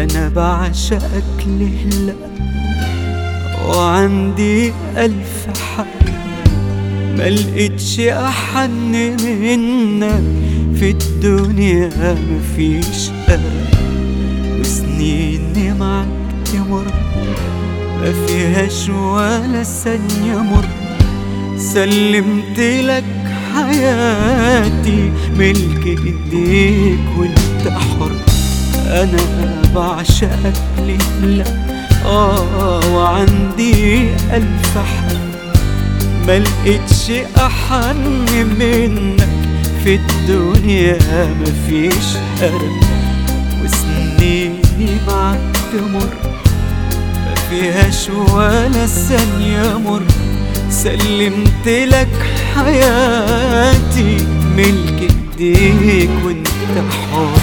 أنا بعشقك لهلا وعندي ألف حق ملقتش أحن منك في الدنيا مفيش أرق وسنيني معك تمر ما فيهاش ولا ثانية مر سلمت لك حياتي ملك ايديك وانت حر انا بعشقك لله اه وعندي الف حق ملقتش احن منك في الدنيا مفيش قرب وسنيني معك تمر ما فيهاش ولا ثانية مر سلمت لك حياتي ملك ايديك وانت حر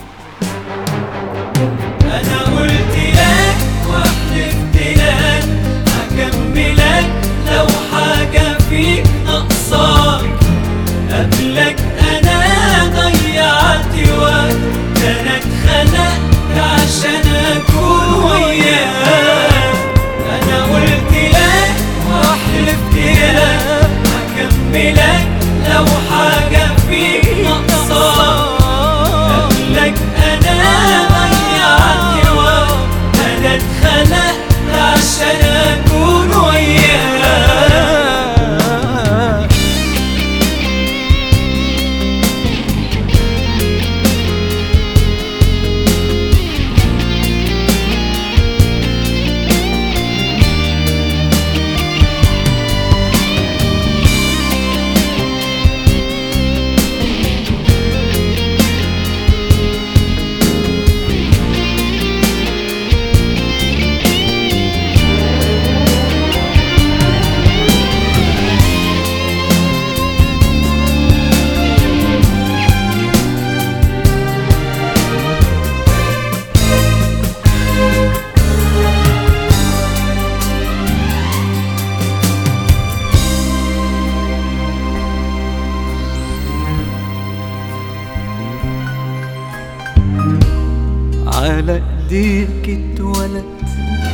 انا قلت لك وحلفت لك هكملك لو حاجة فيك ناقصاك قبلك انا ضيعت وقت ده انا اتخلقت عشان اكون وياك انا قلت لك وحلفت لك هكملك لو حاجة فيك ناقصاك قبلك انا ضيعت وقت انا اتخلقت عشان اكون وياك على ايديك اتولدت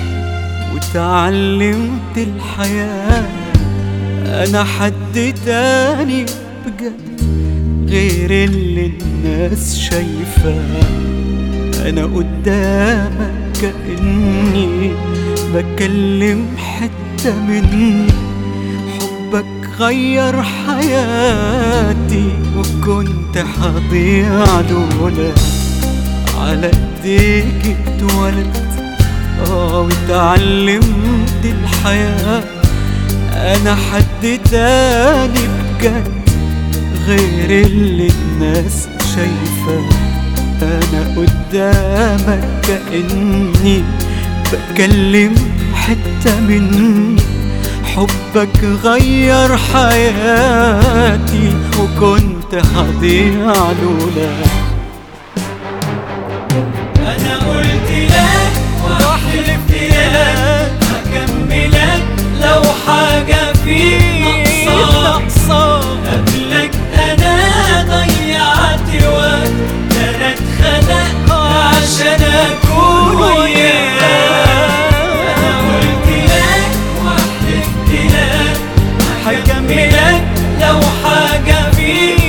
وتعلمت الحياة انا حد تاني بجد غير اللي الناس شايفاه انا قدامك كأني بكلم حتة مني حبك غير حياتي وكنت هضيع لولاك على ايديك اتولدت اه واتعلمت الحياة انا حد تاني بجد غير اللي الناس شايفاه انا قدامك كأني بكلم حتة مني حبك غير حياتي وكنت هضيع لولاك انا قلت لك وحلفت لك هكملك لو حاجة فيك ناقصاك قبلك انا ضيعت وقت ده انا اتخلقت عشان اكون وياك انا قلت لك وحلفت لك هكملك لو حاجة فيك